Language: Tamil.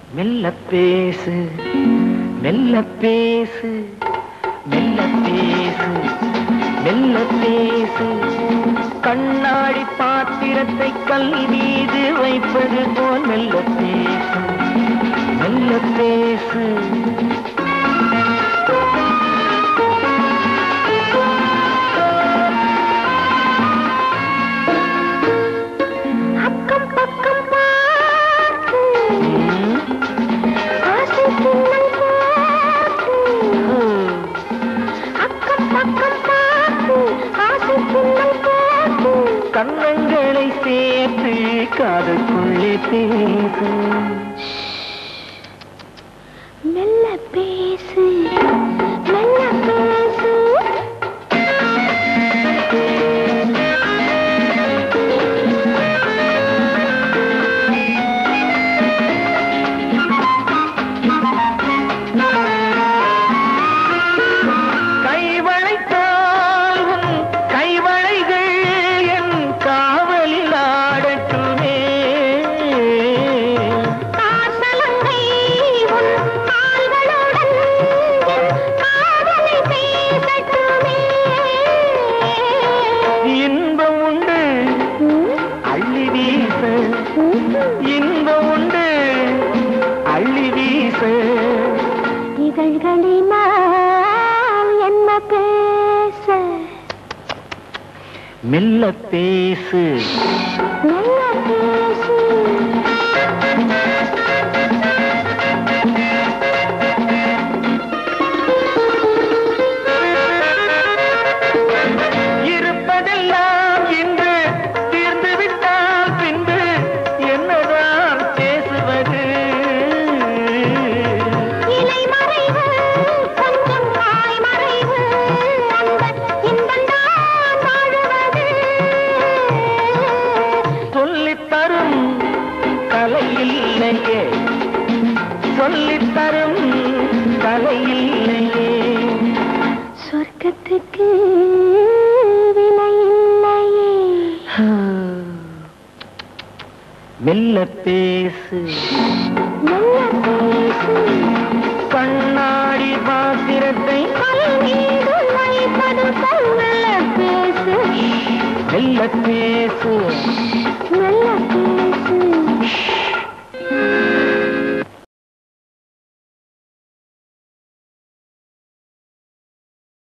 மெல்ல பேசு மெல்ல பேசு மெல்ல பேசு மெல்ல பேசு கண்ணாடி பாத்திரத்தை கல் மீது வைப்பது போல் மெல்ல பேசு மெல்ல பேசு அக்கம் பக்கம் பார்த்து ம், ஆசை சின்னம் பார்த்து ம். அக்கம் பக்கம் பார்த்து ஆசை சின்னம் பார்த்து கண்ணங்களை சேர்த்து காதுக்குள்ளே பேசு மெல்ல பேசு மெல்ல பேசு கைவளைத்தால் உன் கைவளைகள் என் காவலில் ஆடட்டுமே காசலங்கை உன் கால்களுடன் என் காதலை பேசட்டுமே இன்பம் உண்டு அள்ளி வீச இன்பம் உண்டு அள்ளி வீச இதழ்களினால் என்ன பேச மெல்ல பேசு மெல்ல பேசு இருப்பதெல்லாம் இன்று தீர்ந்து விட்டால் பின்பு என்னதான் பேசுவது இலை மறைவு கொஞ்சம் காய் மறைவு அந்த இன்பந்தான் வாழுவது சொல்லித் தரும் கலை இல்லையே சொல்லித் தரும் கலை இல்லையே சொர்க்கத்துக்கு விலை இல்லையே மெல்ல பேசு மெல்ல பேசு கண்ணாடி பாத்திரத்தை கல் மீது வைப்பது போல் மெல்ல பேசு மெல்ல பேசு மெல்ல பேசு